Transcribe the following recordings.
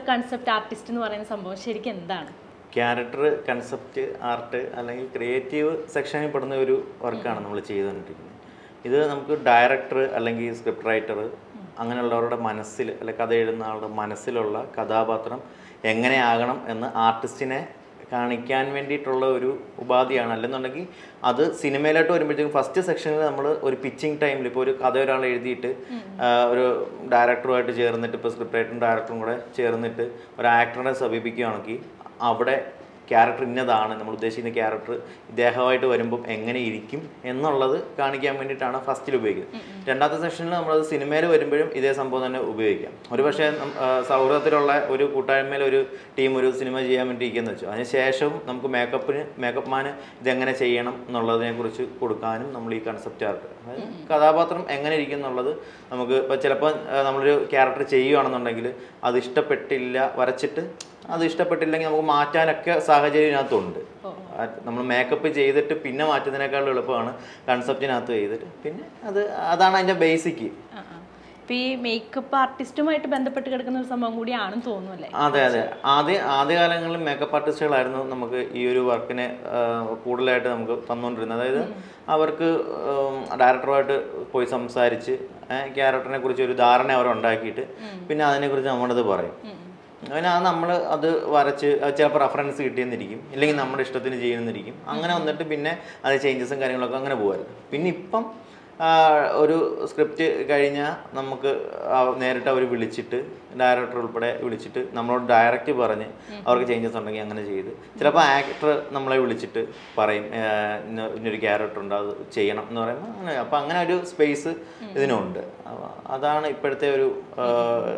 Concept artist എന്ന് പറയുന്ന സംഭവം ശരിക്കും എന്താണ് ക്യാരക്ടർ കൺസെപ്റ്റ് ആർട്ട് അല്ലെങ്കിൽ ക്രിയേറ്റീവ് സെക്ഷനിൽ പെടുന്ന ഒരു വർക്കാണ് നമ്മൾ ചെയ്തുകൊണ്ടിരിക്കുന്നത് ഇത് നമുക്ക് ഡയറക്ടർ അല്ലെങ്കിൽ സ്ക്രിപ്റ്റ് റൈറ്റർ അങ്ങനെയുള്ളവരുടെ മനസ്സിൽ അല്ലെ കഥ എഴുതുന്ന ആളുടെ മനസ്സിലുള്ള കഥാപാത്രം എങ്ങനെയാകണം എന്ന് ആർട്ടിസ്റ്റിനെ കാണിക്കാൻ വേണ്ടിയിട്ടുള്ള ഒരു ഉപാധിയാണ് അല്ലെന്നുണ്ടെങ്കിൽ അത് സിനിമയിലോട്ട് വരുമ്പോഴത്തേക്കും ഫസ്റ്റ് സെക്ഷനിൽ നമ്മൾ ഒരു പിച്ചിങ് ടൈമിൽ ഇപ്പോൾ ഒരു കഥ ഒരാൾ എഴുതിയിട്ട് ആ, ഒരു ഡയറക്ടറുമായിട്ട് ചേർന്നിട്ട് ഇപ്പോൾ സ്ക്രിപ്റ്റ് റൈറ്ററും ഡയറക്ടറും കൂടെ ചേർന്നിട്ട് ഒരു ആക്ടറിനെ സമീപിക്കുകയാണെങ്കിൽ അവിടെ ക്യാരക്ടർ ഇന്നതാണ് നമ്മൾ ഉദ്ദേശിക്കുന്ന ക്യാരക്ടർ ഇദ്ദേഹമായിട്ട് വരുമ്പം എങ്ങനെ ഇരിക്കും എന്നുള്ളത് കാണിക്കാൻ വേണ്ടിയിട്ടാണ് ഫസ്റ്റിൽ ഉപയോഗിക്കുന്നത് രണ്ടാമത്തെ സെക്ഷനിൽ നമ്മളത് സിനിമയിൽ വരുമ്പോഴും ഇതേ സംഭവം തന്നെ ഉപയോഗിക്കാം ഒരു പക്ഷേ നം- ആ, സൗഹൃദത്തിലുള്ള ഒരു കൂട്ടായ്മയിൽ ഒരു ടീം ഒരു സിനിമ ചെയ്യാൻ വേണ്ടി ഇരിക്കുന്നത് വെച്ചു അതിന് ശേഷവും നമുക്ക് മേക്കപ്പിന് മേക്കപ്പ് മാന് ഇതെങ്ങനെ ചെയ്യണം എന്നുള്ളതിനെ കുറിച്ച് കൊടുക്കാനും നമ്മൾ ഈ കൺസെപ്റ്റ് ആർട്ട് അതായത് കഥാപാത്രം എങ്ങനെ ഇരിക്കും എന്നുള്ളത് നമുക്ക് ഇപ്പോൾ ചിലപ്പോൾ ആ, നമ്മളൊരു ക്യാരക്ടർ ചെയ്യുകയാണെന്നുണ്ടെങ്കിൽ അത് ഇഷ്ടപ്പെട്ടില്ല വരച്ചിട്ട് അത് ഇഷ്ടപ്പെട്ടില്ലെങ്കിൽ നമുക്ക് മാറ്റാനൊക്കെ സാഹചര്യം ഇതിനകത്തുണ്ട് നമ്മൾ മേക്കപ്പ് ചെയ്തിട്ട് പിന്നെ മാറ്റുന്നതിനേക്കാളും എളുപ്പമാണ് കൺസെപ്റ്റിനകത്ത് ചെയ്തിട്ട് പിന്നെ അത് അതാണ് അതിൻ്റെ ബേസിക്ക് ആ, ആ. ഇപ്പൊ ഈ മേക്കപ്പ് ആർട്ടിസ്റ്റുമായിട്ട് ബന്ധപ്പെട്ട് കിടക്കുന്ന ഒരു സംഭവം കൂടിയാണെന്ന് തോന്നുന്നു അല്ലേ അതെ അതെ ആദ്യ ആദ്യകാലങ്ങളിൽ മേക്കപ്പ് ആർട്ടിസ്റ്റുകളായിരുന്നു നമുക്ക് ഈ ഒരു വർക്കിനെ കൂടുതലായിട്ട് നമുക്ക് തന്നുകൊണ്ടിരുന്നത് അതായത് അവർക്ക് ഡയറക്ടറുമായിട്ട് പോയി സംസാരിച്ച് ക്യാരക്ടറിനെ കുറിച്ച് ഒരു ധാരണ അവർ ഉണ്ടാക്കിയിട്ട് പിന്നെ അതിനെക്കുറിച്ച് നമ്മളത് പറയും അങ്ങനെ അത് നമ്മൾ അത് വരച്ച് അത് ചിലപ്പോൾ റെഫറൻസ് കിട്ടിയെന്നിരിക്കും ഇല്ലെങ്കിൽ നമ്മുടെ ഇഷ്ടത്തിന് ചെയ്യുന്നിരിക്കും അങ്ങനെ വന്നിട്ട് പിന്നെ അത് ചേഞ്ചസും കാര്യങ്ങളൊക്കെ അങ്ങനെ പോകുമായിരുന്നു പിന്നെ ഇപ്പം ആ, ഒരു സ്ക്രിപ്റ്റ് കഴിഞ്ഞാൽ നമുക്ക് ആ നേരിട്ട് അവർ വിളിച്ചിട്ട് ഡയറക്ടർ ഉൾപ്പെടെ വിളിച്ചിട്ട് നമ്മളോട് ഡയറക്റ്റ് പറഞ്ഞ് അവർക്ക് ചേഞ്ചസ് ഉണ്ടെങ്കിൽ അങ്ങനെ ചെയ്ത് ചിലപ്പോൾ ആക്ടർ നമ്മളെ വിളിച്ചിട്ട് പറയും ആ, ഇന്ന ഇന്നൊരു ക്യാരക്ടർ ഉണ്ട് അത് ചെയ്യണം എന്ന് പറയുമ്പോൾ അങ്ങനെ അപ്പോൾ അങ്ങനെ ഒരു സ്പേസ് ഇതിനുണ്ട് അപ്പൊ അതാണ് ഇപ്പോഴത്തെ ഒരു ആ,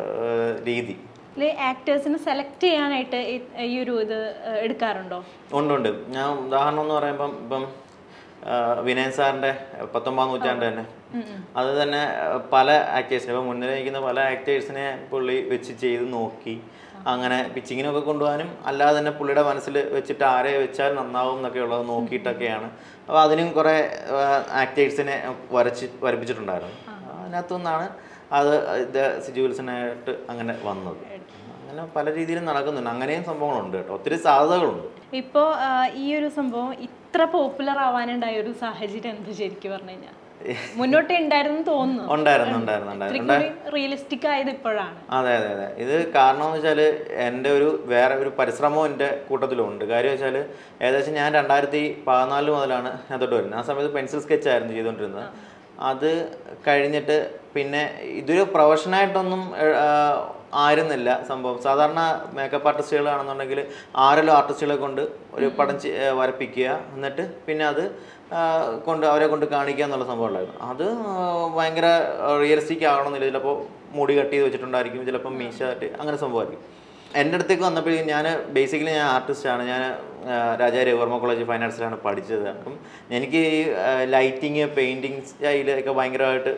രീതി ആക്ടേഴ്സിനെ സെലക്ട് ചെയ്യാനായിട്ട് ഈ- ഈ ഒരു ഇത് ഏഹ്, എടുക്കാറുണ്ടോ ഉണ്ട് ഉണ്ട് ഞാൻ ഉദാഹരണം എന്ന് പറയുമ്പം ഇപ്പം ആ, വിനയൻ സാറിൻ്റെ പത്തൊമ്പതാം നൂറ്റാണ്ട് തന്നെ അത് തന്നെ ആ, പല ആക്ടേഴ്സിനെ ഇപ്പം മുന്നിൽ നിൽക്കുന്ന പല ആക്ടേഴ്സിനെ പുള്ളി വെച്ച് ചെയ്ത് നോക്കി അങ്ങനെ പിച്ചിങ്ങിനൊക്കെ കൊണ്ടുപോകാനും അല്ലാതെ തന്നെ പുള്ളിയുടെ മനസ്സിൽ വെച്ചിട്ട് ആരെ വെച്ചാൽ നന്നാവും എന്നൊക്കെ ഉള്ളത് നോക്കിയിട്ടൊക്കെയാണ് അപ്പോൾ അതിനും കുറേ ആക്ടേഴ്സിനെ വരച്ച് വരപ്പിച്ചിട്ടുണ്ടായിരുന്നു അതിനകത്തു നിന്നാണ് അത് ഇത് സിജു വിൽസനായിട്ട് അങ്ങനെ വന്നത് അങ്ങനെ പല രീതിയിലും നടക്കുന്നുണ്ട് അങ്ങനെയും സംഭവങ്ങളുണ്ട് കേട്ടോ ഒത്തിരി സാധ്യതകളുണ്ട് ഇപ്പോൾ ഈ ഒരു സംഭവം ഇത്ര പോപ്പുലർ ആവാനുണ്ടായ ഒരു സാഹചര്യം എന്ത് ശരിക്കും പറഞ്ഞു കഴിഞ്ഞാൽ മുന്നോട്ടേ ഉണ്ടായിരുന്നു തോന്നുന്നു ഉണ്ടായിരുന്നു ഉണ്ടായിരുന്നു ഉണ്ടായിരുന്നു റിയലിസ്റ്റിക് ആയത് ഇപ്പോഴാണ് അതെ അതെ അതെ ഇത് കാരണം എന്ന് വെച്ചാൽ എൻ്റെ ഒരു വേറെ ഒരു പരിശ്രമം എൻ്റെ കൂട്ടത്തിലുണ്ട് കാര്യം വെച്ചാൽ ഏകദേശം ഞാൻ രണ്ടായിരത്തി പതിനാല് മുതലാണ് അതിലോട്ട് വരുന്നത് ആ സമയത്ത് പെൻസിൽ സ്കെച്ച് ആയിരുന്നു ചെയ്തുകൊണ്ടിരുന്നത് അത് കഴിഞ്ഞിട്ട് പിന്നെ ഇതൊരു പ്രൊഫഷനായിട്ടൊന്നും ആയിരുന്നില്ല സംഭവം സാധാരണ മേക്കപ്പ് ആർട്ടിസ്റ്റുകളാണെന്നുണ്ടെങ്കിൽ ആരെല്ലോ ആർട്ടിസ്റ്റുകളെ കൊണ്ട് ഒരു പടം ചെ- ഏ, വരപ്പിക്കുക എന്നിട്ട് പിന്നെ അത് ആ, കൊണ്ട് അവരെ കൊണ്ട് കാണിക്കുക എന്നുള്ള സംഭവം ഉണ്ടായിരുന്നു അത് ആ, ഭയങ്കര റിയലിസ്റ്റിക് ആകണമെന്നില്ല ചിലപ്പോൾ മുടി കട്ട് ചെയ്ത് വെച്ചിട്ടുണ്ടായിരിക്കും ചിലപ്പോൾ മീശ കട്ട് അങ്ങനെ സംഭവമായിരിക്കും എൻ്റെ അടുത്തേക്ക് വന്നപ്പോഴേക്കും ഞാൻ ബേസിക്കലി ഞാൻ ആർട്ടിസ്റ്റാണ് ഞാൻ രാജാ രവിവർമ്മ കോളേജ് ഫൈൻ ആർട്സിലാണ് പഠിച്ചത് അപ്പം എനിക്ക് ഈ ലൈറ്റിങ് പെയിൻറ്റിങ് സ്റ്റൈലൊക്കെ ഭയങ്കരമായിട്ട്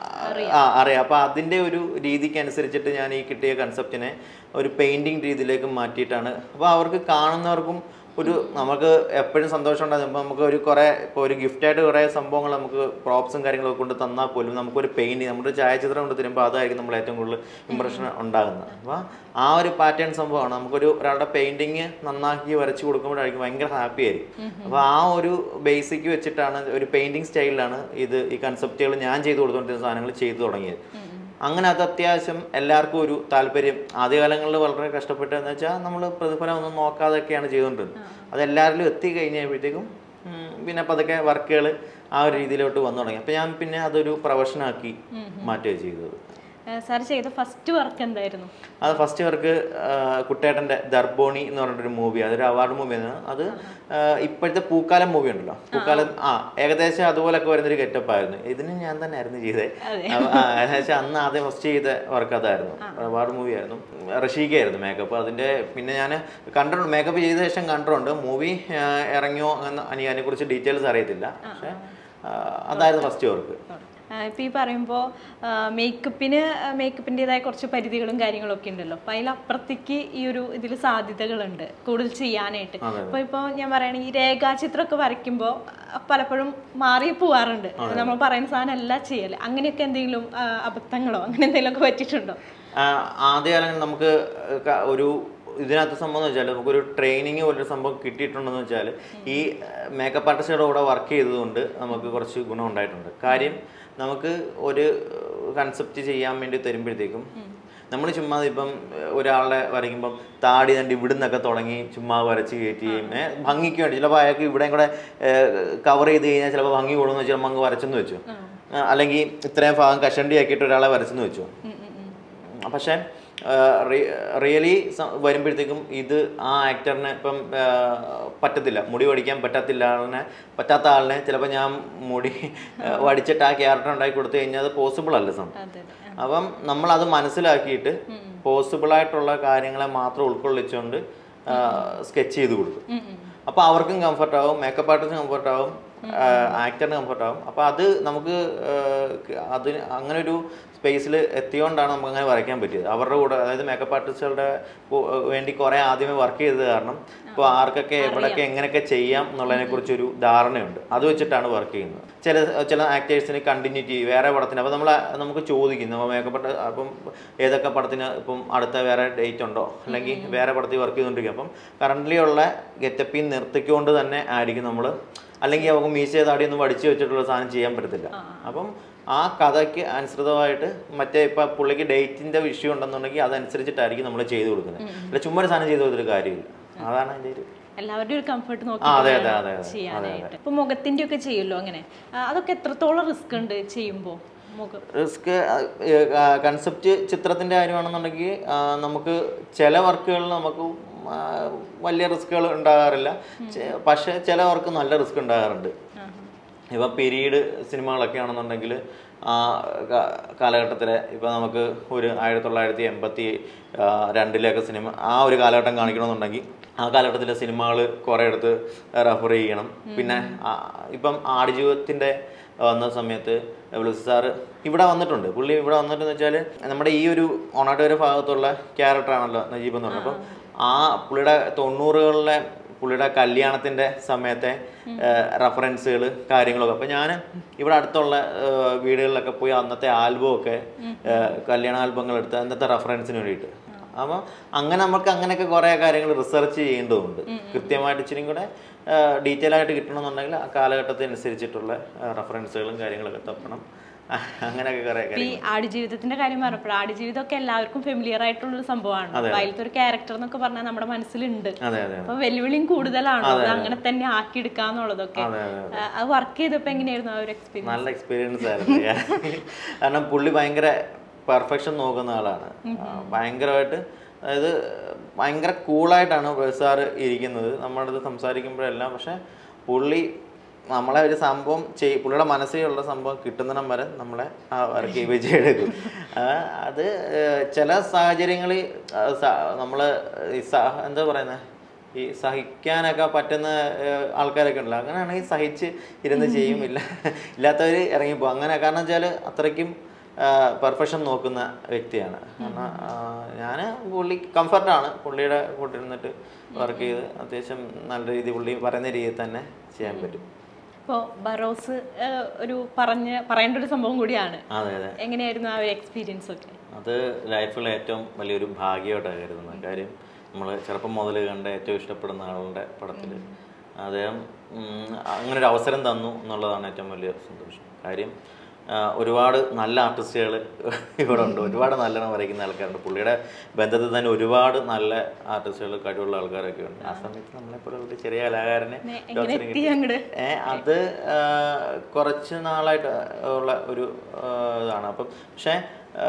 ആ അറിയാം അപ്പോൾ അതിൻ്റെ ഒരു രീതിക്ക് അനുസരിച്ചിട്ട് ഞാൻ ഈ കിട്ടിയ കൺസെപ്റ്റിനെ ഒരു പെയിൻറ്റിങ് രീതിയിലേക്ക് മാറ്റിയിട്ടാണ് അപ്പോൾ അവർക്ക് കാണുന്നവർക്കും ഒരു നമുക്ക് എപ്പോഴും സന്തോഷം ഉണ്ടാകും ഇപ്പോൾ നമുക്ക് ഒരു കുറേ ഇപ്പോൾ ഒരു ഗിഫ്റ്റായിട്ട് കുറേ സംഭവങ്ങൾ നമുക്ക് പ്രോപ്സും കാര്യങ്ങളൊക്കെ കൊണ്ട് തന്നാൽ പോലും നമുക്കൊരു പെയിൻറ്റിങ് നമ്മുടെ ഒരു ഛായാചിത്രം കൊണ്ട് തരുമ്പോൾ അതായിരിക്കും നമ്മൾ ഏറ്റവും കൂടുതൽ ഇമ്പ്രഷൻ ഉണ്ടാകുന്നത് അപ്പോൾ ആ ഒരു പാറ്റേൺ സംഭവമാണ് നമുക്കൊരു ഒരാളുടെ പെയിൻറ്റിങ് നന്നാക്കി വരച്ച് കൊടുക്കുമ്പോഴായിരിക്കും ഭയങ്കര ഹാപ്പി ആയിരിക്കും അപ്പോൾ ആ ഒരു ബേസിക്ക് വെച്ചിട്ടാണ് ഒരു പെയിൻറ്റിങ് സ്റ്റൈലിലാണ് ഇത് ഈ കൺസെപ്റ്റുകൾ ഞാൻ ചെയ്തു കൊടുത്തുകൊണ്ടിരുന്ന സാധനങ്ങൾ ചെയ്തു തുടങ്ങിയത് അങ്ങനെ അത് അത്യാവശ്യം എല്ലാവർക്കും ഒരു താല്പര്യം ആദ്യകാലങ്ങളിൽ വളരെ കഷ്ടപ്പെട്ട് എന്ന് വെച്ചാൽ നമ്മൾ പ്രതിഫലം ഒന്നും നോക്കാതെയൊക്കെയാണ് ചെയ്തുകൊണ്ടിരുന്നത് അത് എല്ലാവരിലും എത്തി കഴിഞ്ഞപ്പോഴത്തേക്കും ഉം, പിന്നെ പതുക്കെ വർക്കുകൾ ആ ഒരു രീതിയിലോട്ട് വന്നു തുടങ്ങി അപ്പോൾ ഞാൻ പിന്നെ അതൊരു പ്രൊഫഷനാക്കി മാറ്റുകയാണ് ചെയ്തത് സാർ ചെയ്ത ഫസ്റ്റ് വർക്ക് എന്തായിരുന്നു അത് ഫസ്റ്റ് വർക്ക് കുട്ടേട്ടൻ്റെ ദർബോണി എന്ന് പറഞ്ഞിട്ടൊരു മൂവി അതൊരു അവാർഡ് മൂവിയാണ് അത് ആ, ഇപ്പോഴത്തെ പൂക്കാലം മൂവി ഉണ്ടല്ലോ പൂക്കാലം ആ ഏകദേശം അതുപോലൊക്കെ വരുന്നൊരു ഗെറ്റപ്പ് ആയിരുന്നു ഇതിന് ഞാൻ തന്നെ ആയിരുന്നു ചെയ്തത് അപ്പൊ, ആ, ഏകദേശം അന്ന് ആദ്യം ഫസ്റ്റ് ചെയ്ത വർക്ക് അതായിരുന്നു അവാർഡ് മൂവി ആയിരുന്നു റഷീഖയായിരുന്നു മേക്കപ്പ് അതിൻ്റെ പിന്നെ ഞാൻ കണ്ടിട്ടുണ്ട് മേക്കപ്പ് ചെയ്ത ശേഷം കണ്ടിട്ടുണ്ട് മൂവി ഇറങ്ങിയോ എന്ന് എനിക്ക് അതിനെക്കുറിച്ച് ഡീറ്റെയിൽസ് അറിയത്തില്ല പക്ഷേ ആ, അതായിരുന്നു ഫസ്റ്റ് വർക്ക് ഇപ്പം ഈ പറയുമ്പോൾ മേക്കപ്പിന് മേക്കപ്പിൻ്റെതായ കുറച്ച് പരിധികളും കാര്യങ്ങളും ഒക്കെ ഉണ്ടല്ലോ അപ്പം അതിലപ്പുറത്തേക്ക് ഈ ഒരു ഇതിൽ സാധ്യതകളുണ്ട് കൂടുതൽ ചെയ്യാനായിട്ട് അപ്പോൾ ഇപ്പോൾ ഞാൻ പറയുകയാണെങ്കിൽ രേഖാചിത്രമൊക്കെ വരയ്ക്കുമ്പോൾ പലപ്പോഴും മാറി പോവാറുണ്ട് നമ്മൾ പറയുന്ന സാധനം അല്ല ചെയ്യല് അങ്ങനെയൊക്കെ എന്തെങ്കിലും ആ, അബദ്ധങ്ങളോ അങ്ങനെ എന്തെങ്കിലുമൊക്കെ പറ്റിയിട്ടുണ്ടോ ആ, ആദ്യകാലങ്ങളിൽ നമുക്ക് ക- ഒരു ഇതിനകത്ത് സംഭവം എന്ന് വെച്ചാൽ നമുക്കൊരു ട്രെയിനിങ് പോലൊരു സംഭവം കിട്ടിയിട്ടുണ്ടെന്ന് വെച്ചാൽ ഈ മേക്കപ്പ് ആർട്ടിസ്റ്റുടെ കൂടെ വർക്ക് ചെയ്തതുകൊണ്ട് നമുക്ക് കുറച്ച് ഗുണം ഉണ്ടായിട്ടുണ്ട് കാര്യം നമുക്ക് ഒരു കൺസെപ്റ്റ് ചെയ്യാൻ വേണ്ടി തരുമ്പോഴത്തേക്കും നമ്മൾ ചുമ്മാ ഇപ്പം ഒരാളെ വരയ്ക്കുമ്പം താടി തണ്ടി ഇവിടുന്നൊക്കെ തുടങ്ങി ചുമ്മാ വരച്ച് കയറ്റുകയും ഏ, ഭംഗിക്ക് വേണ്ടി ചിലപ്പോൾ അയാൾക്ക് ഇവിടെയും കൂടെ കവർ ചെയ്ത് കഴിഞ്ഞാൽ ചിലപ്പോൾ ഭംഗി കൂടുമെന്ന് വെച്ചാൽ അങ്ങ് വരച്ചെന്ന് വെച്ചു ആ, അല്ലെങ്കിൽ ഇത്രയും ഭാഗം കഷണ്ടി ആക്കിയിട്ട് ഒരാളെ വരച്ചെന്ന് വെച്ചു ഉം, ഉം, ഉം. പക്ഷേ റിയലി വരുമ്പോഴത്തേക്കും ഇത് ആ ആക്ടറിന് ഇപ്പം ആ, പറ്റത്തില്ല മുടി വടിക്കാൻ പറ്റത്തില്ല ആളിനെ പറ്റാത്ത ആളിനെ ചിലപ്പോൾ ഞാൻ മുടി ആ, വടിച്ചിട്ട് ആ ക്യാരക്ടർ ഉണ്ടാക്കി കൊടുത്തു കഴിഞ്ഞാൽ അത് പോസിബിൾ അല്ല സംഭവം അതെ അതെ അപ്പം നമ്മൾ അത് മനസ്സിലാക്കിയിട്ട് പോസിബിൾ ആയിട്ടുള്ള കാര്യങ്ങളെ മാത്രം ഉൾക്കൊള്ളിച്ചുകൊണ്ട് സ്കെച്ച് ചെയ്ത് കൊടുക്കും ഉം, ഉം. അപ്പോൾ അവർക്കും കംഫർട്ട് ആവും മേക്കപ്പ് ആർട്ടിസ്റ്റും കംഫർട്ട് ആവും ആക്ടറിന് കംഫർട്ട് ആവും അപ്പോൾ അത് നമുക്ക് ആ, അതിന് അങ്ങനെ ഒരു സ്പേസിൽ എത്തിയോണ്ടാണ് നമുക്ക് അങ്ങനെ വരയ്ക്കാൻ പറ്റിയത് അവരുടെ കൂടെ അതായത് മേക്കപ്പ് ആർട്ടിസ്റ്റുകളുടെ കൂ- വേണ്ടി കുറേ ആദ്യമേ വർക്ക് ചെയ്തത് കാരണം ഇപ്പോൾ ആർക്കൊക്കെ എവിടെയൊക്കെ എങ്ങനെയൊക്കെ ചെയ്യാം എന്നുള്ളതിനെ കുറിച്ചൊരു ധാരണയുണ്ട് അത് വെച്ചിട്ടാണ് വർക്ക് ചെയ്യുന്നത് ചില ചില ആക്ടേഴ്സിന് കണ്ടിന്യൂറ്റി വേറെ പടത്തിന് അപ്പോൾ നമ്മൾ നമുക്ക് ചോദിക്കും നമ്മൾ മേക്കപ്പ് അപ്പം ഏതൊക്കെ പടത്തിന് ഇപ്പം അടുത്ത വേറെ ഡേറ്റ് ഉണ്ടോ അല്ലെങ്കിൽ വേറെ പടത്തിൽ വർക്ക് ചെയ്തുകൊണ്ടിരിക്കും അപ്പം കറൻ്റ്ലി ഉള്ള ഗെറ്റപ്പിൽ നിർത്തിക്കൊണ്ട് തന്നെ ആയിരിക്കും നമ്മൾ അല്ലെങ്കിൽ നമുക്ക് മീശ താടിയൊന്നും വടിച്ചു വെച്ചിട്ടുള്ള സാധനം ചെയ്യാൻ പറ്റത്തില്ല അപ്പം ആ കഥയ്ക്ക് അനുസൃതമായിട്ട് മറ്റേ ഇപ്പം പുള്ളിക്ക് ഡേറ്റിൻ്റെ വിഷയം ഉണ്ടെന്നുണ്ടെങ്കിൽ അതനുസരിച്ചിട്ടായിരിക്കും നമ്മൾ ചെയ്തു കൊടുക്കുന്നത് അല്ല ചുമ്മാ ഒരു സാധനം ചെയ്തു കൊടുത്തിട്ട് കാര്യമില്ല അതാണ് അതിൻ്റെ ഒരു എല്ലാവരുടെയും ഒരു കംഫർട്ട് നോക്കി ആ, അതെ, അതെ, അതെ, അതെ. ചെയ്യാനായിട്ട് ഇപ്പൊ മുഖത്തിന്റെ ഒക്കെ ചെയ്യുമല്ലോ അങ്ങനെ ആ, അതൊക്കെ എത്രത്തോളം റിസ്ക് ഉണ്ട് ചെയ്യുമ്പോൾ മുഖം റിസ്ക് കൺസെപ്റ്റ് ചിത്രത്തിൻ്റെ കാര്യമാണെന്നുണ്ടെങ്കിൽ ആ, നമുക്ക് ചില വർക്കുകളിൽ നമുക്ക് ആ, വലിയ റിസ്കുകൾ ഉണ്ടാകാറില്ല ചെ- പക്ഷേ ചില വർക്ക് നല്ല റിസ്ക് ഉണ്ടാകാറുണ്ട് ഇപ്പം പീരീഡ് സിനിമകളൊക്കെ ആണെന്നുണ്ടെങ്കിൽ ആ ക- കാലഘട്ടത്തിലെ ഇപ്പം നമുക്ക് ഒരു ആയിരത്തി തൊള്ളായിരത്തി എൺപത്തി ആ, രണ്ടിലൊക്കെ സിനിമ ആ ഒരു കാലഘട്ടം കാണിക്കണമെന്നുണ്ടെങ്കിൽ ആ കാലഘട്ടത്തിലെ സിനിമകൾ കുറേ എടുത്ത് റെഫർ ചെയ്യണം പിന്നെ ആ, ഇപ്പം ആടുജീവിതത്തിൻ്റെ വന്ന സമയത്ത് ബ്ലൂസ് സാറ് ഇവിടെ വന്നിട്ടുണ്ട് പുള്ളി ഇവിടെ വന്നിട്ടെന്ന് വെച്ചാൽ നമ്മുടെ ഈ ഒരു ഓണാട്ടുകര ഭാഗത്തുള്ള ക്യാരക്ടറാണല്ലോ നജീബ് എന്ന് പറഞ്ഞത് അപ്പം ആ പുള്ളിയുടെ തൊണ്ണൂറുകളിലെ പുള്ളിയുടെ കല്യാണത്തിൻ്റെ സമയത്തെ റെഫറൻസുകൾ കാര്യങ്ങളൊക്കെ അപ്പോൾ ഞാൻ ഇവിടെ അടുത്തുള്ള ഏഹ്, വീടുകളിലൊക്കെ പോയി അന്നത്തെ ആൽബമൊക്കെ കല്യാണ ആൽബങ്ങൾ എടുത്ത് അന്നത്തെ റെഫറൻസിന് വേണ്ടിയിട്ട് അപ്പോൾ അങ്ങനെ നമുക്ക് അങ്ങനെയൊക്കെ കുറേ കാര്യങ്ങൾ റിസർച്ച് ചെയ്യേണ്ടതുണ്ട് കൃത്യമായിട്ട് ഇച്ചിരി കൂടെ ഡീറ്റെയിൽ ആയിട്ട് കിട്ടണമെന്നുണ്ടെങ്കിൽ ആ കാലഘട്ടത്തിനനുസരിച്ചിട്ടുള്ള റെഫറൻസുകളും കാര്യങ്ങളൊക്കെ തപ്പണം അങ്ങനെയൊക്കെ കുറേ ഇപ്പൊ ഈ കാര്യങ്ങൾ ആടുജീവിതത്തിന്റെ കാര്യം പറഞ്ഞപ്പോൾ ആടുജീവിതമൊക്കെ എല്ലാവർക്കും ഫെമിലിയർ ആയിട്ടുള്ള ഒരു സംഭവമാണ് അപ്പൊ അതിലത്തെ ഒരു ക്യാരക്ടർ എന്നൊക്കെ പറഞ്ഞാൽ നമ്മുടെ മനസ്സിലുണ്ട് അതെ അതെ അപ്പൊ വെല്ലുവിളിയും കൂടുതലാണോ അത് അങ്ങനെ തന്നെ ആക്കി എടുക്കാന്നുള്ളതൊക്കെ അതെ അതെ ആ, അത് വർക്ക് ചെയ്തപ്പോ എങ്ങനെയായിരുന്നു ആ ഒരു എക്സ്പീരിയൻസ് നല്ല എക്സ്പീരിയൻസ് ആയിരുന്നു കാരണം പുള്ളി ഭയങ്കര പെർഫെക്ഷൻ നോക്കുന്ന ആളാണ് ആ, ഭയങ്കരമായിട്ട് അതായത് ഭയങ്കര കൂളായിട്ടാണ് സാറ് ഇരിക്കുന്നത് നമ്മുടെ അടുത്ത് സംസാരിക്കുമ്പോഴെല്ലാം പക്ഷെ പുള്ളി നമ്മളെ ഒരു സംഭവം ചെയ് പുള്ളിയുടെ മനസ്സിലുള്ള സംഭവം കിട്ടുന്നിടം വരെ നമ്മളെ ആ വർക്ക് വിജയെടുക്കും ആ, അത് ഏഹ്, ചില സാഹചര്യങ്ങളിൽ നമ്മൾ എന്താ പറയുന്നത് ഈ സഹിക്കാനൊക്കെ പറ്റുന്ന ഏഹ്, ആൾക്കാരൊക്കെ ഉണ്ടല്ലോ അങ്ങനെയാണെങ്കിൽ സഹിച്ച് ഇരുന്ന് ചെയ്യും ഇല്ല ഇല്ലാത്തവർ ഇറങ്ങിപ്പോകും അങ്ങനെ കാരണം വെച്ചാൽ അത്രയ്ക്കും പെർഫെക്ഷൻ നോക്കുന്ന വ്യക്തിയാണ് കാരണം ഞാൻ പുള്ളി കംഫർട്ടാണ് പുള്ളിയുടെ കൂടെ ഇരുന്നിട്ട് വർക്ക് ചെയ്ത് അത്യാവശ്യം നല്ല രീതി പുള്ളി പറയുന്ന രീതിയിൽ തന്നെ ചെയ്യാൻ പറ്റും ഇപ്പോ ബറോസ് ആ, ഒരു പറഞ്ഞ പറയേണ്ട ഒരു സംഭവം കൂടിയാണ് അതെ അതെ എങ്ങനെയായിരുന്നു ആ ഒരു എക്സ്പീരിയൻസ് ഒക്കെ അത് ലൈഫിൽ ഏറ്റവും വലിയൊരു ഭാഗ്യമായിട്ടാണ് കരുതുന്നത് കാര്യം നമ്മൾ ചെറുപ്പം മുതൽ കണ്ട ഏറ്റവും ഇഷ്ടപ്പെടുന്ന ആളുടെ പടത്തിൽ അദ്ദേഹം ഉം, അങ്ങനെ ഒരു അവസരം തന്നു എന്നുള്ളതാണ് ഏറ്റവും വലിയ സന്തോഷം കാര്യം ആ, ഒരുപാട് നല്ല ആർട്ടിസ്റ്റുകൾ ഇവിടെ ഉണ്ട് ഒരുപാട് നല്ലോണം വരയ്ക്കുന്ന ആൾക്കാരുണ്ട് പുള്ളിയുടെ ബന്ധത്തിൽ തന്നെ ഒരുപാട് നല്ല ആർട്ടിസ്റ്റുകൾ കഴിവുള്ള ആൾക്കാരൊക്കെ ഉണ്ട് ആ സമയത്ത് നമ്മളെപ്പോലെ ഒരു ചെറിയ കലാകാരനെ എങ്ങനെ അവസരം എത്തി അങ്ങോട്ട് ഏ, അത് ആ, കുറച്ച് നാളായിട്ട് ഉള്ള ഒരു ആ, ഇതാണ് അപ്പം പക്ഷേ ആ,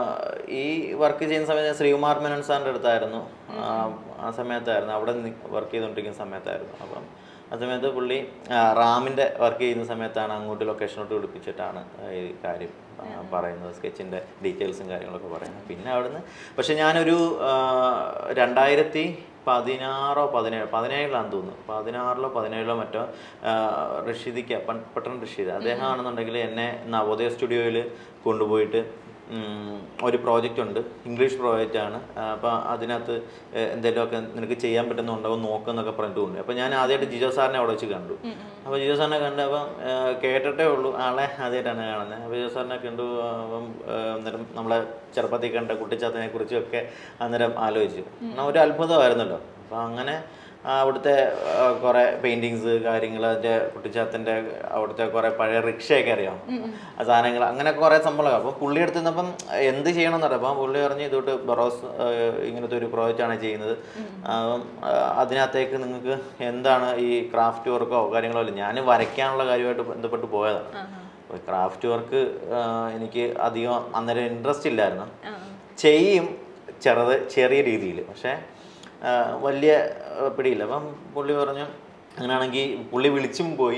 ഈ വർക്ക് ചെയ്യുന്ന സമയത്ത് ശ്രീകുമാർ മേനോൻ സാറിൻ്റെ അടുത്തായിരുന്നു ആ, ആ സമയത്തായിരുന്നു അവിടെ വർക്ക് ചെയ്തുകൊണ്ടിരിക്കുന്ന സമയത്തായിരുന്നു അപ്പം ആ സമയത്ത് പുള്ളി ആ, റാമിൻ്റെ വർക്ക് ചെയ്യുന്ന സമയത്താണ് അങ്ങോട്ട് ലൊക്കേഷനോട്ട് വിളിപ്പിച്ചിട്ടാണ് ഈ കാര്യം ആ, പറയുന്നത് സ്കെച്ചിൻ്റെ ഡീറ്റെയിൽസും കാര്യങ്ങളൊക്കെ പറയുന്നത് പിന്നെ അവിടുന്ന് പക്ഷെ ഞാനൊരു ആ, രണ്ടായിരത്തി പതിനാറോ പതിനേഴോ പതിനേഴിലാണെന്ന് തോന്നുന്നു പതിനാറിലോ പതിനേഴിലോ മറ്റോ ആ, റഷീദിക്ക പൺ- പട്ടൺ റഷീദ് അദ്ദേഹമാണെന്നുണ്ടെങ്കിൽ എന്നെ നവോദയ സ്റ്റുഡിയോയിൽ കൊണ്ടുപോയിട്ട് ഉം, ഒരു പ്രോജക്റ്റ് ഉണ്ട് ഇംഗ്ലീഷ് പ്രോജക്റ്റ് ആണ് അപ്പോൾ അതിനകത്ത് ഏഹ്, എന്തെങ്കിലുമൊക്കെ നിനക്ക് ചെയ്യാൻ പറ്റുന്നുണ്ടോ എന്ന് നോക്കുന്നൊക്കെ പറഞ്ഞിട്ട് തോന്നി അപ്പോൾ ഞാൻ ആദ്യമായിട്ട് ജിജോ സാറിനെ അവിടെ വെച്ച് കണ്ടു അപ്പോൾ ജിജോ സാറിനെ കണ്ട് അപ്പം ഏഹ്, കേട്ടിട്ടേ ഉള്ളൂ ആളെ ആദ്യമായിട്ടാണ് കാണുന്നത് അപ്പോൾ ജിജോ സാറിനെ കണ്ടു അപ്പം ഏഹ്, അന്നേരം നമ്മളെ ചെറുപ്പത്തിൽ കണ്ട കുട്ടിച്ചാത്തനെ കുറിച്ചൊക്കെ അന്നേരം ആലോചിച്ചു എന്നാൽ ഒരു അത്ഭുതമായിരുന്നല്ലോ അപ്പോൾ അങ്ങനെ ആ അവിടുത്തെ ആ, കുറേ പെയിൻറ്റിങ്സ് കാര്യങ്ങൾ അതിൻ്റെ കുട്ടിച്ചാത്തൻ്റെ അവിടുത്തെ കുറേ പഴയ റിക്ഷയൊക്കെ അറിയാം ആ സാധനങ്ങൾ അങ്ങനെ കുറേ സംഭവങ്ങൾ അപ്പോൾ പുള്ളി എടുത്ത് നിന്നപ്പം എന്ത് ചെയ്യണം എന്ന് പറയാം അപ്പം പുള്ളി പറഞ്ഞ് ഇതോട്ട് ബറോസ് ആ, ഇങ്ങനത്തെ ഒരു പ്രോജക്റ്റാണ് ചെയ്യുന്നത് അപ്പം ആ, അതിനകത്തേക്ക് നിങ്ങൾക്ക് എന്താണ് ഈ ക്രാഫ്റ്റ് വർക്കോ കാര്യങ്ങളോ ഇല്ല ഞാൻ വരയ്ക്കാനുള്ള കാര്യമായിട്ട് ബന്ധപ്പെട്ട് പോയതാണ് അപ്പോൾ ക്രാഫ്റ്റ് വർക്ക് എനിക്ക് അധികം അന്നേരം ഇൻട്രസ്റ്റ് ഇല്ലായിരുന്നു ചെയ്യും ചെറുത് ചെറിയ രീതിയിൽ പക്ഷേ ആ, വലിയ ആ, പിടിയില്ല അപ്പം പുള്ളി പറഞ്ഞു അങ്ങനെയാണെങ്കിൽ പുള്ളി വിളിച്ചും പോയി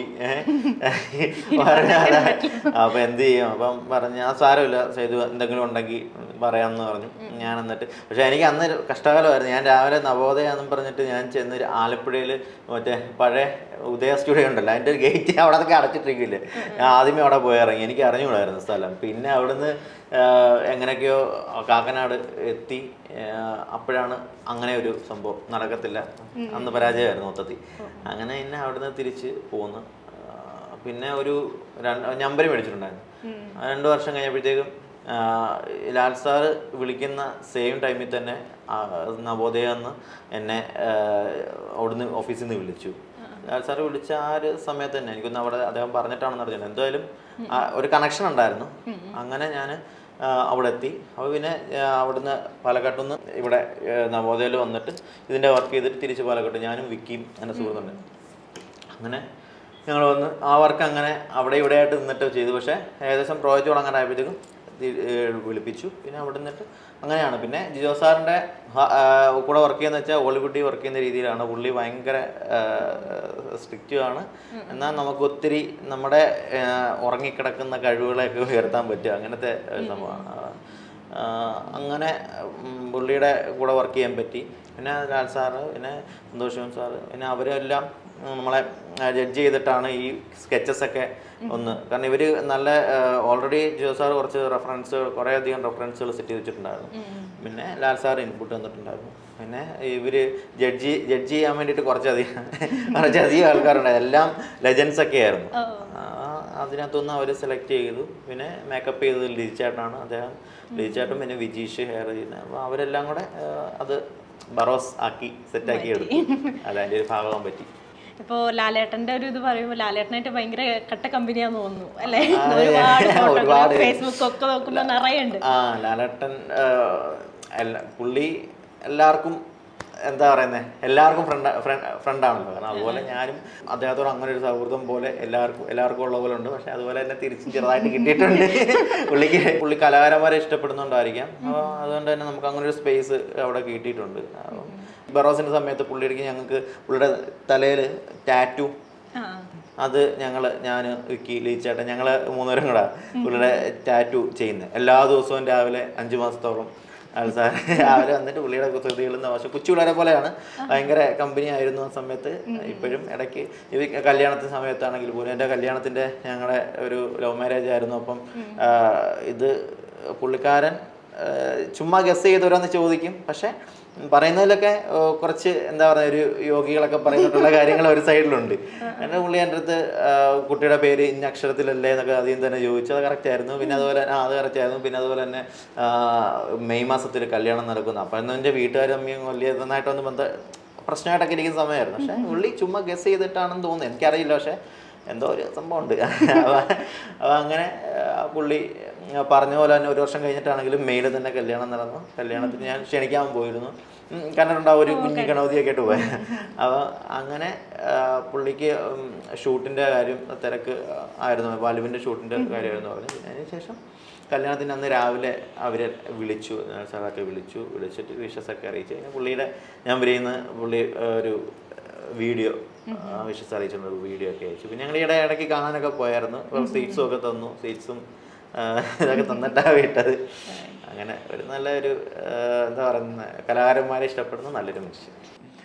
അപ്പം എന്ത് ചെയ്യും അപ്പം പറഞ്ഞ് ആ സാരമില്ല ചെയ്തു എന്തെങ്കിലും ഉണ്ടെങ്കിൽ പറയാമെന്ന് പറഞ്ഞു ഞാൻ എന്നിട്ട് പക്ഷേ എനിക്ക് അന്ന് ഒരു കഷ്ടകാലമായിരുന്നു ഞാൻ രാവിലെ നവോദയ എന്നും പറഞ്ഞിട്ട് ഞാൻ ചെന്ന് ഒരു ആലപ്പുഴയിൽ മറ്റേ പഴയ ഉദയ സ്റ്റുഡിയോ ഉണ്ടല്ലോ അതിൻ്റെ ഒരു ഗേറ്റ് അവിടെ അതൊക്കെ അടച്ചിട്ടിരിക്കില്ലേ ഞാൻ ആദ്യമേ അവിടെ പോയി ഇറങ്ങി എനിക്ക് അറിഞ്ഞുകൂടായിരുന്നു സ്ഥലം പിന്നെ അവിടുന്ന് ആഹ് എങ്ങനെയൊക്കെയോ കാക്കനാട് എത്തി ആഹ് അപ്പോഴാണ് അങ്ങനെ ഒരു സംഭവം നടക്കത്തില്ല അന്ന് പരാജയമായിരുന്നു മൊത്തത്തിൽ അങ്ങനെ പിന്നെ അവിടുന്ന് തിരിച്ച് പോന്നു ആഹ് പിന്നെ ഒരു രണ്ട് നമ്പർ മേടിച്ചിട്ടുണ്ടായിരുന്നു ആ രണ്ട് വർഷം കഴിഞ്ഞപ്പോഴത്തേക്കും ആഹ് ലാൽ സാറ് വിളിക്കുന്ന സെയിം ടൈമിൽ തന്നെ ആ നവോദയ എന്ന് എന്നെ ആഹ് അവിടുന്ന് ഓഫീസിൽ നിന്ന് വിളിച്ചു ലാൽ സാറ് വിളിച്ച ആ ഒരു സമയത്ത് തന്നെ എനിക്കൊന്ന് അവിടെ അദ്ദേഹം പറഞ്ഞിട്ടാണെന്ന് അറിഞ്ഞത് എന്തായാലും ആ ഒരു കണക്ഷൻ ഉണ്ടായിരുന്നു അങ്ങനെ ഞാൻ അവിടെ എത്തി അപ്പോൾ പിന്നെ ആ, അവിടുന്ന് പാലക്കാട്ടിൽ നിന്ന് ഇവിടെ നവോദയയിൽ വന്നിട്ട് ഇതിൻ്റെ വർക്ക് ചെയ്തിട്ട് തിരിച്ച് പാലക്കാട്ട് ഞാനും വിക്കിയും എൻ്റെ സുഹൃത്തുണ്ട് അങ്ങനെ ഞങ്ങൾ വന്ന് ആ വർക്ക് അങ്ങനെ അവിടെ ഇവിടെ ആയിട്ട് നിന്നിട്ട് ചെയ്തു പക്ഷേ ഏകദേശം പ്രോജക്റ്റ് തുടങ്ങാനായപ്പോഴത്തേക്കും തി- ഏഹ് വിളിപ്പിച്ചു പിന്നെ അവിടെ നിന്നിട്ട് അങ്ങനെയാണ് പിന്നെ ജിജോ സാറിൻ്റെ ഹ- ആ, കൂടെ വർക്ക് ചെയ്യുന്ന വെച്ചാൽ ഹോളിവുഡിൽ വർക്ക് ചെയ്യുന്ന രീതിയിലാണ് പുള്ളി ഭയങ്കര സ്ട്രിക്റ്റും ആണ് എന്നാൽ നമുക്ക് ഒത്തിരി നമ്മുടെ ഏഹ്, ഉറങ്ങിക്കിടക്കുന്ന കഴിവുകളെയൊക്കെ ഉയർത്താൻ പറ്റും അങ്ങനത്തെ ഒരു സംഭവമാണ് ആ, ആ, അങ്ങനെ ഉം, പുള്ളിയുടെ കൂടെ വർക്ക് ചെയ്യാൻ പറ്റി പിന്നെ ലാൽ സാറ് പിന്നെ സന്തോഷം സാറ് പിന്നെ അവരെല്ലാം ഉം, നമ്മളെ ജഡ്ജ് ചെയ്തിട്ടാണ് ഈ സ്കെച്ചസ് ഒക്കെ ഒന്ന് കാരണം ഇവർ നല്ല ഓൾറെഡി ജിയോ സാർ കുറച്ച് റെഫറൻസ് കുറേ അധികം റെഫറൻസുകൾ സെറ്റ് ചെയ്ത് വെച്ചിട്ടുണ്ടായിരുന്നു പിന്നെ ലാൽ സാർ ഇൻപുട്ട് തന്നിട്ടുണ്ടായിരുന്നു പിന്നെ ഇവർ ജഡ്ജി ജഡ്ജ് ചെയ്യാൻ വേണ്ടിയിട്ട് കുറച്ചധികം കുറച്ചധികം ആൾക്കാരുണ്ടായിരുന്നു എല്ലാം ലെജൻസ് ഒക്കെ ആയിരുന്നു ആ, അതിനകത്തൊന്ന് അവർ സെലക്ട് ചെയ്തു പിന്നെ മേക്കപ്പ് ചെയ്തത് ലിജിച്ചേട്ടനാണ് അദ്ദേഹം ലിജിച്ചേട്ടൻ പിന്നെ വിജീഷ് ഹെയർ ചെയ്യുന്നത് അപ്പോൾ അവരെല്ലാം കൂടെ ആ, അത് ബറോസ് ആക്കി സെറ്റാക്കി എടുത്തു അല്ല അതിൻ്റെ ഒരു ഭാഗമാകാൻ പറ്റി ഇപ്പോ ലാലേട്ടന്റെ ഒരു ഇത് പറയുമ്പോൾ ലാലേട്ടനായിട്ട് ഭയങ്കര കട്ട കമ്പനിയാന്ന് തോന്നുന്നു അല്ലെ ആ, ഒരുപാട് ഒരുപാട്. ഫേസ്ബുക്ക് ഒക്കെ നോക്കുമ്പോ നിറയെ ഉണ്ട് ആ ലാലേട്ടൻ ആ, എല്ലാ പുള്ളി എല്ലാവർക്കും എന്താ പറയുന്നത് എല്ലാവർക്കും ഫ്രണ്ട് ഫ്രണ്ടാണല്ലോ കാരണം അതുപോലെ ഞാനും അദ്ദേഹത്തോട് അങ്ങനെ ഒരു സൗഹൃദം പോലെ എല്ലാവർക്കും എല്ലാവർക്കും ഉള്ള പോലെ ഉണ്ട് പക്ഷെ അതുപോലെ തന്നെ തിരിച്ചും ചെറുതായിട്ട് കിട്ടിയിട്ടുണ്ട് പുള്ളിക്ക് പുള്ളി കലാകാരന്മാരെ ഇഷ്ടപ്പെടുന്നുണ്ടായിരിക്കാം അപ്പോൾ അതുകൊണ്ട് തന്നെ നമുക്ക് അങ്ങനെ ഒരു സ്പേസ് അവിടെ കിട്ടിയിട്ടുണ്ട് അപ്പം ബറോസിൻ്റെ സമയത്ത് പുള്ളിയുടെ ഞങ്ങൾക്ക് പുള്ളിയുടെ തലയിൽ ടാറ്റു ആ അത് ഞങ്ങൾ ഞാൻ വിക്കി ലീച്ചേട്ടൻ ഞങ്ങൾ മൂന്നുപേരും കൂടെ പുള്ളിയുടെ ടാറ്റു ചെയ്യുന്നത് എല്ലാ ദിവസവും രാവിലെ അഞ്ച് മാസത്തോളം ആൾ സാർ രാവിലെ വന്നിട്ട് പുള്ളിയുടെ കുസൃതികളും പക്ഷെ കൊച്ചു പിള്ളേരെ പോലെയാണ് ഭയങ്കര കമ്പനി ആയിരുന്നു ആ സമയത്ത് ഇപ്പോഴും ഇടയ്ക്ക് ഇത് കല്യാണത്തിന് സമയത്താണെങ്കിൽ പോലും എൻ്റെ കല്യാണത്തിൻ്റെ ഞങ്ങളുടെ ഒരു ലവ് മാരേജ് ആയിരുന്നു അപ്പം ആ, ഇത് പുള്ളിക്കാരൻ ആ, ചുമ്മാ ഗസ് ചെയ്തവരാന്ന് ചോദിക്കും പക്ഷെ പറയുന്നതിലൊക്കെ ഓ, കുറച്ച് എന്താ പറയുക ഒരു യോഗികളൊക്കെ പറഞ്ഞിട്ടുള്ള കാര്യങ്ങൾ ഒരു സൈഡിലുണ്ട് എൻ്റെ പുള്ളി എൻ്റെ അടുത്ത് ആ, കുട്ടിയുടെ പേര് ഇന്ന അക്ഷരത്തിലല്ലേ എന്നൊക്കെ ആദ്യം തന്നെ ചോദിച്ചു അത് കറക്റ്റ് ആയിരുന്നു പിന്നെ അതുപോലെ തന്നെ ആ അത് കറക്റ്റ് ആയിരുന്നു പിന്നെ അതുപോലെ തന്നെ ആ, മെയ് മാസത്തിൽ കല്യാണം നടക്കുന്നു അപ്പം എന്ന് എൻ്റെ വീട്ടുകാരും അമ്മയും വലിയ നന്നായിട്ടൊന്ന് ബന്ധ പ്രശ്നമായിട്ടൊക്കെ ഇരിക്കുന്ന സമയമായിരുന്നു പക്ഷേ പുള്ളി ചുമ്മാ ഗസ് ചെയ്തിട്ടാണെന്ന് തോന്നുന്നു എനിക്കറിയില്ല പക്ഷേ എന്തോ ഒരു സംഭവമുണ്ട് അപ്പോൾ അപ്പോൾ അങ്ങനെ ആ, പുള്ളി ആ, പറഞ്ഞ പോലെ തന്നെ ഒരു വർഷം കഴിഞ്ഞിട്ടാണെങ്കിലും മെയ്യിൽ തന്നെ കല്യാണം നടന്നു കല്യാണത്തിന് ഞാൻ ക്ഷണിക്കാൻ പോയിരുന്നു ഉം, കണ്ടിട്ടുണ്ടാവും ഒരു കുഞ്ഞു ഗണപതിയൊക്കെ ആയിട്ട് പോയത് അപ്പോൾ അങ്ങനെ ആ, പുള്ളിക്ക് ഉം, ഷൂട്ടിൻ്റെ കാര്യം തിരക്ക് ആയിരുന്നു വാലുവിൻ്റെ ഷൂട്ടിൻ്റെ കാര്യമായിരുന്നു പറഞ്ഞു പിന്നെ അതിന് ശേഷം കല്യാണത്തിന് അന്ന് രാവിലെ അവരെ വിളിച്ചു സാറൊക്കെ വിളിച്ചു വിളിച്ചിട്ട് വിഷസ് ഒക്കെ അറിയിച്ചു പിന്നെ പുള്ളിയുടെ ഞാൻ പറയുന്ന പുള്ളി ആ, ഒരു വീഡിയോ വിഷസ് അറിയിച്ചുള്ള ഒരു വീഡിയോ ഒക്കെ അയച്ചു പിന്നെ ഞങ്ങൾ ഈയിടെ ഇടയ്ക്ക് കാണാനൊക്കെ പോയായിരുന്നു അപ്പോൾ സീറ്റ്സും ഒക്കെ തന്നു സീറ്റ്സും ഇതൊക്കെ തന്നിട്ടാണ് വിട്ടത് അങ്ങനെ ഒരു നല്ല ഒരു ആ, എന്താ പറയുന്ന കലാകാരന്മാരെ ഇഷ്ടപ്പെടുന്ന നല്ലൊരു മനുഷ്യൻ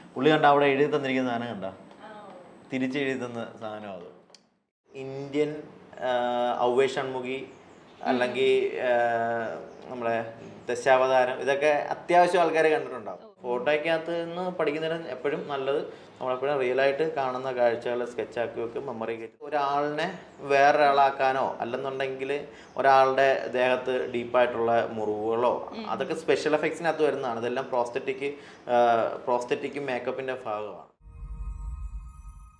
പുള്ളി കണ്ട അവിടെ എഴുതി തന്നിരിക്കുന്ന സാധനം കണ്ട തിരിച്ച് എഴുതി തന്ന സാധനം അത് ഇന്ത്യൻ ഔവേ ഷൺമുഖി അല്ലെങ്കിൽ നമ്മളെ ദശാവതാരം ഇതൊക്കെ അത്യാവശ്യം ആൾക്കാർ കണ്ടിട്ടുണ്ടാവും ഫോട്ടോയ്ക്കകത്ത് നിന്ന് പഠിക്കുന്നതിന് എപ്പോഴും നല്ലത് നമ്മളെപ്പോഴും റിയൽ ആയിട്ട് കാണുന്ന കാഴ്ചകൾ സ്കെച്ചാക്കി വെക്കും മെമ്മറി ഒരാളിനെ വേറൊരാളാക്കാനോ അല്ലെന്നുണ്ടെങ്കിൽ ഒരാളുടെ ദേഹത്ത് ഡീപ്പായിട്ടുള്ള മുറിവുകളോ അതൊക്കെ സ്പെഷ്യൽ എഫക്ട്സിനകത്ത് വരുന്നതാണ് ഇതെല്ലാം പ്രോസ്തറ്റിക് പ്രോസ്തറ്റിക്കും മേക്കപ്പിൻ്റെ ഭാഗമാണ്